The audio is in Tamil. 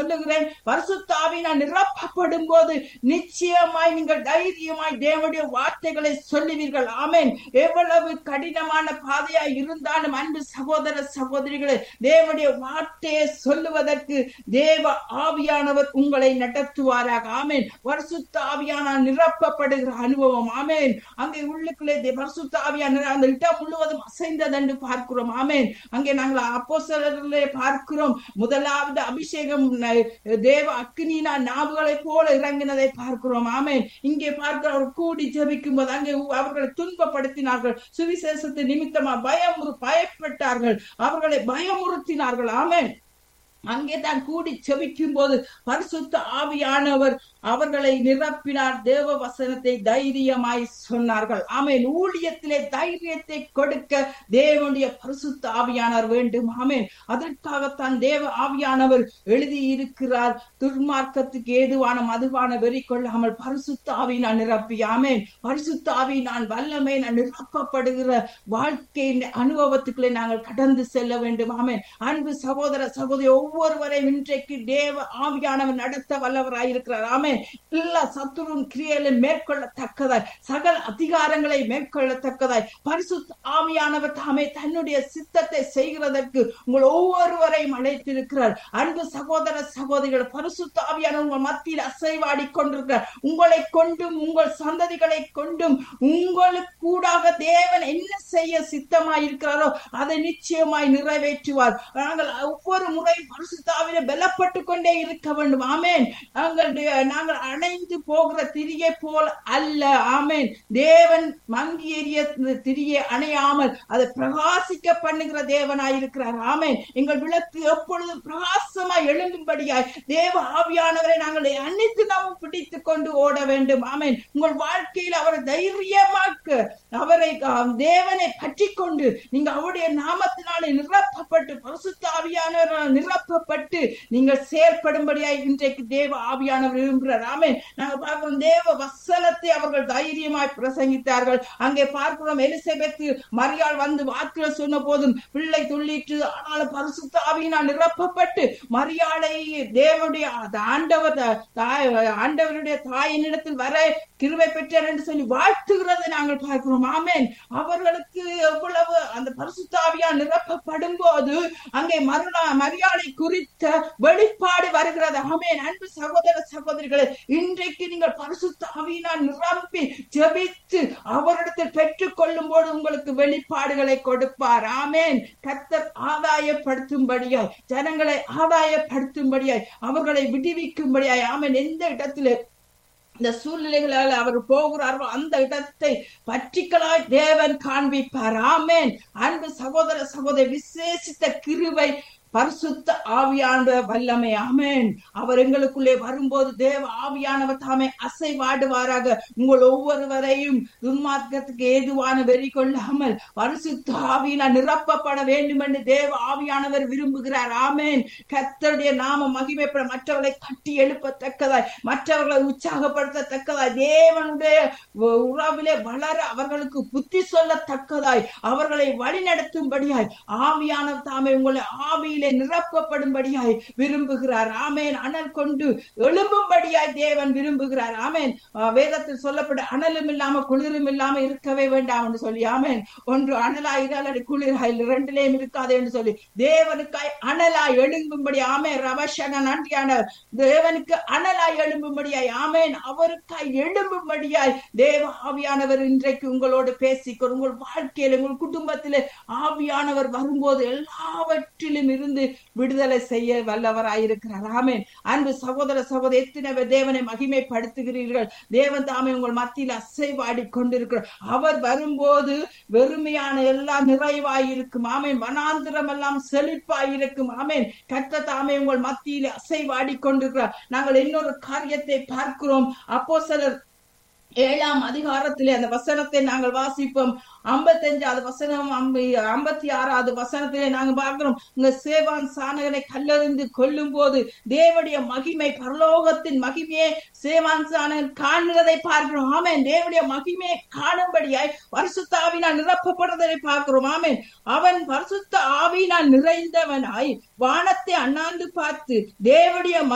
சொல்லுகிறேன் பரிசுத்தாவினால் நிரப்பப்படும் போது நிச்சயமாய் நீங்கள் தைரியமாய் தேவனுடைய வார்த்தைகளை சொல்லுவீர்கள் ஆமென் எவ்வளவு கடினமான பாதையாய் இருந்தாலும் அன்பு சகோதர சகோதரிகளே தேவனுடைய வார்த்தையை சொல்லுவதற்கு தேவ ஆவியானவர் உங்களை நடத்துவாராக ஆமென் பரிசுத்த ஆவியானால் நிரப்பப்படுகிற அனுபவம் ஆமென் அங்கே உள்ளுக்குள்ளே தே- பரிசுத்த ஆவியான அந்த இடம் முழுவதும் அசைந்தது என்று பார்க்கிறோம் ஆமென் அங்கே நாங்கள் அப்போஸ்தலர்களே பார்க்கிறோம் முதலாவது அபிஷேகம் ந- தேவ அக்னினா நாவுகளை போல இறங்கினதை பார்க்கிறோம் ஆமென் இங்கே பார்க்கிற அவர் கூடி ஜெபிக்கும் போது அங்கே அவர்களை துன்பப்படுத்தினார்கள் சுவிசேஷத்து நிமித்தமா பயம் பயப்பட்டார்கள் அவர்களை பயமுறுத்தினார்கள் ஆமென் அங்கே தான் கூடி செபிக்கும் போது பரிசுத்த ஆவியானவர் அவர்களை நிரப்பினார் தேவ வசனத்தை தைரியமாய் சொன்னார்கள் ஆமென் ஊழியத்திலே தைரியத்தை கொடுக்க தேவனுடைய பரிசுத்த ஆவியானவர் வேண்டும் ஆமென் அதற்காகத்தான் தேவ ஆவியானவர் எழுதி இருக்கிறார் துர்மார்க்கத்துக்கு ஏதுவான மதுவான வெறி கொள்ளாமல் பரிசுத்த ஆவியினால் நிரப்பி ஆமென் பரிசுத்த ஆவியினால் வல்லமை நிரப்பப்படுகிற வாழ்க்கையின் அனுபவத்துக்குள்ளே நாங்கள் கடந்து செல்ல வேண்டும் ஆமென் அன்பு சகோதர சகோதரி ஒவ்வொருவரையும் இன்றைக்கு தேவ ஆவியானவர் நடத்த வல்லவராய் இருக்கிறார் ஆமென் எல்லா சத்துருவின் கிரியைகளை மேற்கொள்ளத்தக்கதாய் சகல அதிகாரங்களை மேற்கொள்ளத்தக்கதாய் பரிசுத்த ஆவியானவர் தாமே தன்னுடைய சித்தத்தை செய்கிறதற்கு உங்கள் ஒவ்வொருவரையும் அழைத்திருக்கிறார் அன்பு சகோதர சகோதரிகள் பரிசுத்த ஆவியானவர் உங்கள் மத்தியில் அசைவாடி கொண்டிருக்கிறார் உங்களை கொண்டும் உங்கள் சந்ததிகளை கொண்டும் உங்களுக்கு கூடாக தேவன் என்ன செய்ய சித்தமாய் இருக்கிறாரோ அதை நிச்சயமாய் நிறைவேற்றுவார் நாங்கள் ஒவ்வொரு முறை பரிசுத்தாவில பலப்பட்டு கொண்டே இருக்க வேண்டும் ஆமேன் நாங்கள் நாங்கள் அணைந்து போகிற திரியை போல் அல்ல ஆமேன் தேவன் மங்கி எறிய திரியை அணையாமல் அதை பிரகாசிக்க பண்ணுகிற தேவனாய் இருக்கிறார் ஆமேன் எங்கள் விளக்கு எப்பொழுதும் பிரகாசமாய் எழும்பும்படியாய் தேவ ஆவியானவரை நாங்கள் அனைத்து நாமும் பிடித்துக் கொண்டு ஓட வேண்டும் ஆமேன் உங்கள் வாழ்க்கையில் அவரை தைரியமாக்க அவரை ஆஹ், தேவனை பற்றி கொண்டு நீங்க அவருடைய நாமத்தினாலே நிரப்பப்பட்டு பரிசுத்த ஆவியானவரால் நிரப்பப்பட்டு நீங்கள் செயல்படும்படியாய் இன்றைக்கு தேவ ஆவியானவர் விரும்புகிறார் ஆமென் நாங்கள் பார்க்கிறோம் தேவ வசனத்தை அவர்கள் தைரியமாய் பிரசங்கித்தார்கள் அங்கே பார்க்கிறோம் எலிசபெத்து மரியாள் வந்து வாக்குகள் சொன்ன போதும் பிள்ளை துள்ளிட்டு ஆனாலும் பரிசுத்த ஆவியினால் நிரப்பப்பட்டு மரியாளை தேவனுடைய அந்த ஆண்டவர் தாய் ஆண்டவருடைய தாயினிடத்தில் வர கிருபை பெற்றார் என்று சொல்லி வாழ்த்துகிறதை நாங்கள் பார்க்கிறோம் ஆமென் அவர்களுக்கு எவ்வளவு அந்த பரிசுத்தாவியா நிரப்பப்படும் போது அங்கே மருணா மரியாதை குறித்த வெளிப்பாடு வருகிறது ஆமென் அன்பு சகோதர சகோதரிகளே இன்றைக்கு நீங்கள் பரிசுத்தாவியினால் நிரம்பி ஜெபித்து அவரிடத்தில் பெற்றுக் கொள்ளும் போது உங்களுக்கு வெளிப்பாடுகளை கொடுப்பார் ஆமென் கத்தர் ஆதாயப்படுத்தும்படியாய் ஜனங்களை ஆதாயப்படுத்தும்படியாய் அவர்களை விடுவிக்கும்படியாய் ஆமென் எந்த இடத்திலே இந்த சூழ்நிலைகளால் அவர் போகிறார்கள் அந்த இடத்தை பற்றிக்கலாய் தேவன் காண்பிப்பார் ஆமென் அன்பு சகோதர சகோதரி விசேஷித்த கிருபை பரிசுத்த ஆவியான வல்லமை ஆமென் அவர் எங்களுக்குள்ளே வரும்போது தேவ ஆவியானவர் தாமே அசைவாடுவாராக உங்கள் ஒவ்வொருவரையும் துன்மார்க்கத்துக்கு ஏதுவான வெறி கொள்ளாமல் பரிசுத்த ஆவியினால் நிரப்பப்பட வேண்டும் என்று தேவ ஆவியானவர் விரும்புகிறார் ஆமென் கர்த்தருடைய நாம மகிமைப்பட மற்றவர்களை கட்டி எழுப்பத்தக்கதாய் மற்றவர்களை உற்சாகப்படுத்தத்தக்கதாய் தேவனுடைய உறவிலே வளர அவர்களுக்கு புத்தி சொல்லத்தக்கதாய் அவர்களை வழிநடத்தும்படியாய் ஆவியானவர் தாமே உங்களை ஆவியிலே நிரப்பப்படும்படியாய் விரும்புகிறார் ஆமேன் அனல் கொண்டு எழும்பும்படியாய் தேவன் விரும்புகிறார் ஆமேன் ஆஹ் வேதத்தில் சொல்லப்பட்ட அனலும் இல்லாம குளிரும் இல்லாம இருக்கவே வேண்டாம் என்று சொல்லி ஆமேன் ஒன்று அனலாய் இராலடி குளிராய் ரெண்டிலேயும் இருக்காது என்று சொல்லி தேவனுக்காய் அனலாய் எழும்பும்படி ஆமேன் ரவசன நன்றியான தேவனுக்கு அனலாய் எழும்பும்படியாய் ஆமேன் அவருக்காய் எழும்பும்படியாய் தேவ ஆவியானவர் இன்றைக்கு உங்களோடு பேசிக்கொள் உங்கள் வாழ்க்கையில் உங்கள் குடும்பத்திலே ஆவியானவர் வரும்போது எல்லாவற்றிலும் இருந்து விடுதலை செய்ய வல்லவராயிருக்கிறார் ஆமேன் அன்பு சகோதர சகோதர எத்தனை பேர் தேவனை மகிமைப்படுத்துகிறீர்கள் தேவன் தாமே உங்கள் மத்தியில் அசைவாடி கொண்டிருக்கிறார் அவர் வரும்போது வெறுமையான எல்லாம் நிறைவாயிருக்கும் ஆமேன் வனாந்திரம் எல்லாம் செழிப்பாயிருக்கும் ஆமேன் கத்த தாமே உங்கள் மத்தியில் அசைவாடி கொண்டிருக்கிறார் நாங்கள் இன்னொரு காரியத்தை பார்க்கிறோம் அப்போ சிலர் ஏழாம் அதிகாரத்திலே அந்த வசனத்தை நாங்கள் வாசிப்போம் ஐம்பத்தஞ்சாவது வசனம் ஐம்பத்தி ஆறாவது வசனத்திலே நாங்க பார்க்கிறோம் உங்க சேவான் சானகனை கல்லறிந்து கொல்லும் போது தேவடைய மகிமை பரலோகத்தின் மகிமையை சேவான் சானகன் காண்கிறதை பார்க்கிறோம் ஆமேன் தேவடைய மகிமையை காணும்படியாய் பரிசுத்த ஆவினால் நிரப்பப்படுறதை பார்க்கிறோம் ஆமேன் அவன் பரிசுத்த ஆவியினால் நிறைந்தவனாய் வானத்தை அண்ணாந்து பார்த்து தேவடைய